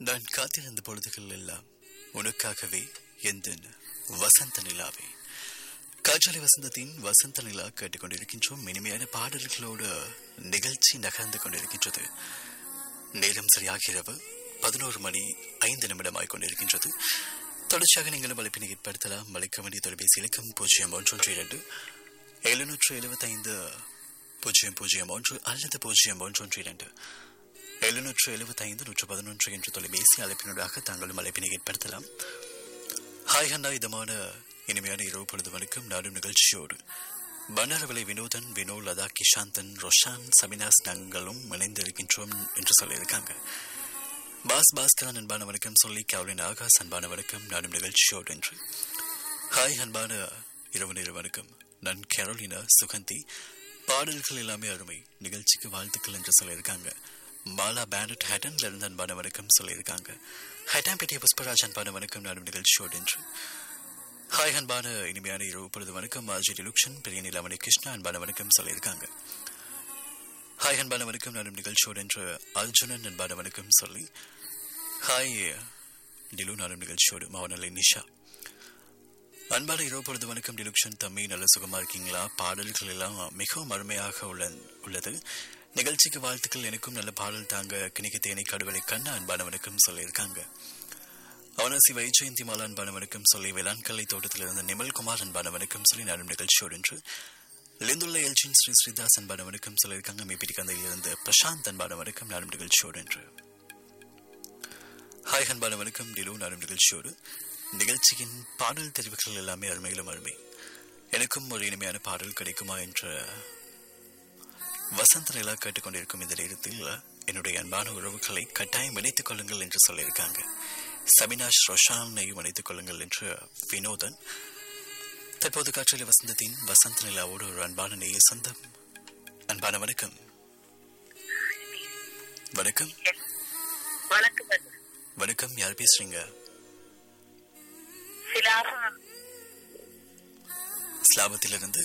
நான் காத்திருந்த பொழுதுகள் எல்லாம் உனக்காகவே எந்த வசந்த நிலாவே காற்றாலை வசந்தத்தின் வசந்த நிலா கேட்டுக்கொண்டிருக்கின்றோம் இனிமையான பாடல்களோடு நிகழ்ச்சி நகர்ந்து கொண்டிருக்கின்றது நேரம் சரியாக இரவு பதினோரு மணி ஐந்து நிமிடமாய் கொண்டிருக்கின்றது தொடர்ச்சியாக நீங்களும் அழைப்பினை ஏற்படுத்தலாம் அழைக்க வேண்டிய தொலைபேசி இலக்கம் பூஜ்ஜியம் ஒன்றொன்று இரண்டு எழுநூற்று எழுபத்தைந்து பூஜ்ஜியம் பூஜ்ஜியம் ஒன்று அல்லது பூஜ்ஜியம் ஒன்றொன்று இரண்டு எழுநூற்று எழுபத்தைந்து நூற்று பதினொன்று என்ற தொலைபேசி அழைப்பினூடாக தாங்களும் அழைப்பினை ஏற்படுத்தலாம் ஹாய் ஹண்டா இதமான இனிமையான இரவு பொழுது வணக்கம் நாடும் நிகழ்ச்சியோடு பண்டாரவலை வினோதன் வினோ லதா கிஷாந்தன் ரொஷான் சபினாஸ் நாங்களும் இணைந்திருக்கின்றோம் என்று சொல்லியிருக்காங்க பாஸ் பாஸ்கரன் அன்பான வணக்கம் சொல்லி கேவலின் ஆகாஷ் அன்பான வணக்கம் நாடும் நிகழ்ச்சியோடு என்று ஹாய் அன்பான இரவு நேர வணக்கம் நான் கேரோலினா சுகந்தி பாடல்கள் எல்லாமே அருமை நிகழ்ச்சிக்கு வாழ்த்துக்கள் என்று சொல்லியிருக்காங்க மாலா பேனட் ஹேட்டன்ல இருந்து அன்பான வணக்கம் சொல்லியிருக்காங்க ஹேட்டான் பெட்டிய புஷ்பராஜ் அன்பான வணக்கம் நாடும் நிகழ்ச்சியோடு என்று ஹாய் அன்பான இனிமையான இரவு பொழுது வணக்கம் ஆஜி டிலுக்ஷன் பெரிய நிலாமணி கிருஷ்ணா அன்பான வணக்கம் சொல்லியிருக்காங்க ஹாய் அன்பான வணக்கம் நாடும் நிகழ்ச்சியோடு என்று அர்ஜுனன் அன்பான வணக்கம் சொல்லி ஹாய் டிலு நாடும் நிகழ்ச்சியோடு மாவனலை நிஷா அன்பான இரவு பொழுது வணக்கம் டிலுக்ஷன் தம்பி நல்ல சுகமா இருக்கீங்களா பாடல்கள் எல்லாம் மிகவும் அருமையாக உள்ள உள்ளது நிகழ்ச்சிக்கு வாழ்த்துக்கள் எனக்கும் நல்ல பாடல் தாங்க கிணிக்கு தேனி கடுவலை கண்ணா அன்பான வணக்கம் சொல்லியிருக்காங்க அவனசி வைஜெயந்தி மாலா அன்பான வணக்கம் சொல்லி வேளாண்கல்லை தோட்டத்திலிருந்து நிமல்குமார் அன்பான வணக்கம் சொல்லி நாடும் நிகழ்ச்சியோடு என்று லிந்துள்ள எல்ஜின் ஸ்ரீ ஸ்ரீதாஸ் அன்பான வணக்கம் சொல்லியிருக்காங்க மீபிடி கந்தையிலிருந்து பிரசாந்த் அன்பான வணக்கம் நாடும் நிகழ்ச்சியோடு என்று ஹாய் அன்பான வணக்கம் டிலு நாடும் நிகழ்ச்சியோடு நிகழ்ச்சியின் பாடல் தெரிவுகள் எல்லாமே அருமையிலும் அருமை எனக்கும் ஒரு இனிமையான பாடல் கிடைக்குமா என்ற வசந்த நிலா கேட்டுக்கொண்டிருக்கும் இந்த நேரத்தில் என்னுடைய அன்பான உறவுகளை கட்டாயம் இணைத்துக் கொள்ளுங்கள் என்று சொல்லியிருக்காங்க சபினாஷ் ரோஷானையும் இணைத்துக் கொள்ளுங்கள் என்று வினோதன் தற்போது காற்றில் வசந்தத்தின் வசந்த நிலாவோடு ஒரு அன்பான நேய சொந்தம் அன்பான வணக்கம் வணக்கம் வணக்கம் அண்ணா. வணக்கம் யார் பேசுறீங்க சிலாபா ஸ்லாபத்திலிருந்து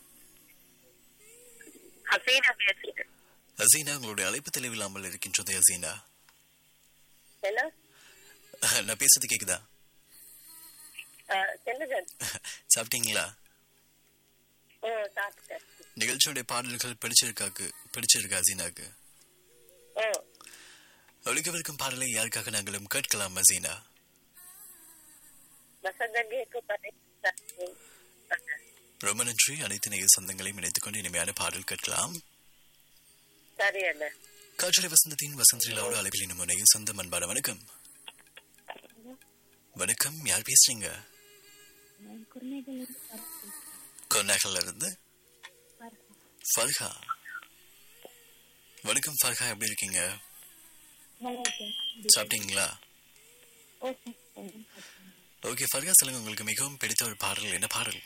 ஹசீனா பேசுறேன் அசீனா உங்களுடைய அழைப்பு தெளிவில்லாமல் இருக்கின்றது அசீனா என்ன நான் பேசுறது கேக்குதா அஹ், சொல்லுங்க சாப்பிட்டீங்களா ஓ சாப்பிட்டேன் நிகழ்ச்சியுடைய பாடல்கள் பிடிச்சிருக்காக்கு பிடிச்சிருக்கா அசீனாக்கு ஓ ஒழிக்கவிருக்கும் பாடலை யாருக்காக நாங்களும் கேட்கலாம் அசீனா வசந்தங்களுக்கு பண்ணி ரொம்ப நன்றி அனைத்து நேய சொந்தங்களையும் இணைத்துக் கொண்டு இனிமையான பாடல் கேட்கலாம் சரி அண்ணா காற்றலை வசந்தத்தின் வசந்திலாவோட அளவில் இன்னும் நேய சொந்தம் அன்பான வணக்கம் வணக்கம் யார் பேசுறீங்க கொர்நாகல்ல இருந்து ஃபர்ஹா வணக்கம் ஃபர்ஹா எப்படி இருக்கீங்க சாப்பிட்டீங்களா ஓகே ஃபர்ஹா சொல்லுங்க உங்களுக்கு மிகவும் பிடித்த ஒரு பாடல் என்ன பாடல்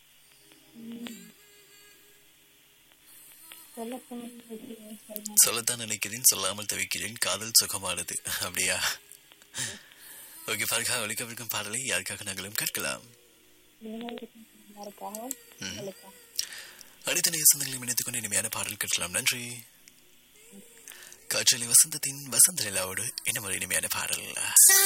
சொல்லத்தான் நினைக்கிறேன் சொல்லாமல் தவிக்கிறேன் காதல் சுகமானது அப்படியா ஓகே ஃபர்ஹா ஒழிக்கவிருக்கும் பாடலை யாருக்காக நாங்களும் கேட்கலாம் ம். அனைத்து நேய சொந்தங்களையும் இணைத்துக் கொண்டு இனிமையான பாடல் கேட்கலாம் நன்றி காற்றலை வசந்தத்தின் வசந்த நிலாவோடு இன்னும் ஒரு இனிமையான பாடல்